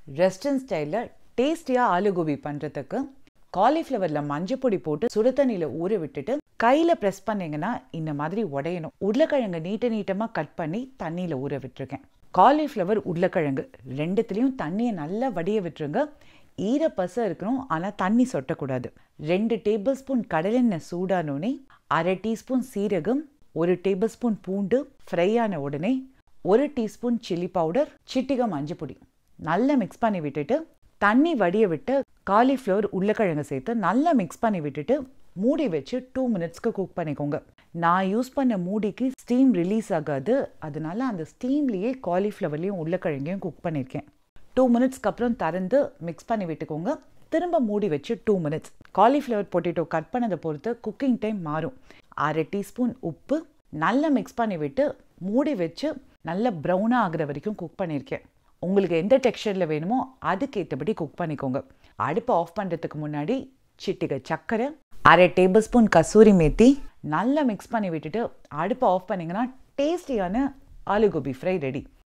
ரெஸ்டர்ன் ஸ்டைலில் டேஸ்டியாக ஆலு கோபி பண்ணுறதுக்கு காலிஃப்ளவரில் மஞ்சள் பொடி போட்டு சுடு தண்ணியில் ஊற விட்டுட்டு கையில் ப்ரெஸ் பண்ணீங்கன்னா இந்த மாதிரி உடையணும் உருளைக்கிழங்கு நீட்ட நீட்டமாக கட் பண்ணி தண்ணியில் ஊற விட்டுருக்கேன் காலிஃப்ளவர் உருளைக்கிழங்கு ரெண்டுத்துலேயும் தண்ணியை நல்லா வடிய விட்டுருங்க ஈரப்பசை இருக்கணும் ஆனால் தண்ணி சொட்டக்கூடாது ரெண்டு டேபிள் ஸ்பூன் கடலெண்ணெய் சூடானோடனே அரை டீஸ்பூன் சீரகம் ஒரு டேபிள் ஸ்பூன் பூண்டு ஃப்ரை ஆன உடனே ஒரு டீஸ்பூன் சில்லி பவுடர் சிட்டிகை மஞ்சள் பொடி நல்லா மிக்ஸ் பண்ணி விட்டுட்டு தண்ணி வடிய விட்டு காலிஃப்ளவர் உருளைக்கிழங்கு சேர்த்து நல்லா மிக்ஸ் பண்ணி விட்டுட்டு மூடி வச்சு டூ மினிட்ஸ்க்கு குக் பண்ணிக்கோங்க நான் யூஸ் பண்ண மூடிக்கு ஸ்டீம் ரிலீஸ் ஆகாது அதனால அந்த ஸ்டீம்லேயே காலிஃப்ளவர்லேயும் உருளைக்கிழங்கையும் குக் பண்ணியிருக்கேன் டூ மினிட்ஸ்க்கு அப்புறம் திறந்து மிக்ஸ் பண்ணி விட்டுக்கோங்க திரும்ப மூடி வச்சு two minutes cauliflower potato cut பண்ணதை பொறுத்து குக்கிங் டைம் மாறும் அரை டீஸ்பூன் உப்பு நல்லா மிக்ஸ் பண்ணி விட்டு மூடி வச்சு நல்ல ப்ரௌனாக ஆகுற வரைக்கும் குக் பண்ணியிருக்கேன் உங்களுக்கு எந்த டெக்ஸ்சரில் வேணுமோ அதுக்கேற்றபடி குக் பண்ணிக்கோங்க அடுப்பை ஆஃப் பண்ணுறதுக்கு முன்னாடி சிட்டிகை சர்க்கரை அரை டேபிள் ஸ்பூன் கசூரி மேத்தி நல்லா மிக்ஸ் பண்ணி விட்டுட்டு அடுப்பை ஆஃப் பண்ணிங்கன்னா டேஸ்டியான ஆலு கோபி ஃப்ரை ரெடி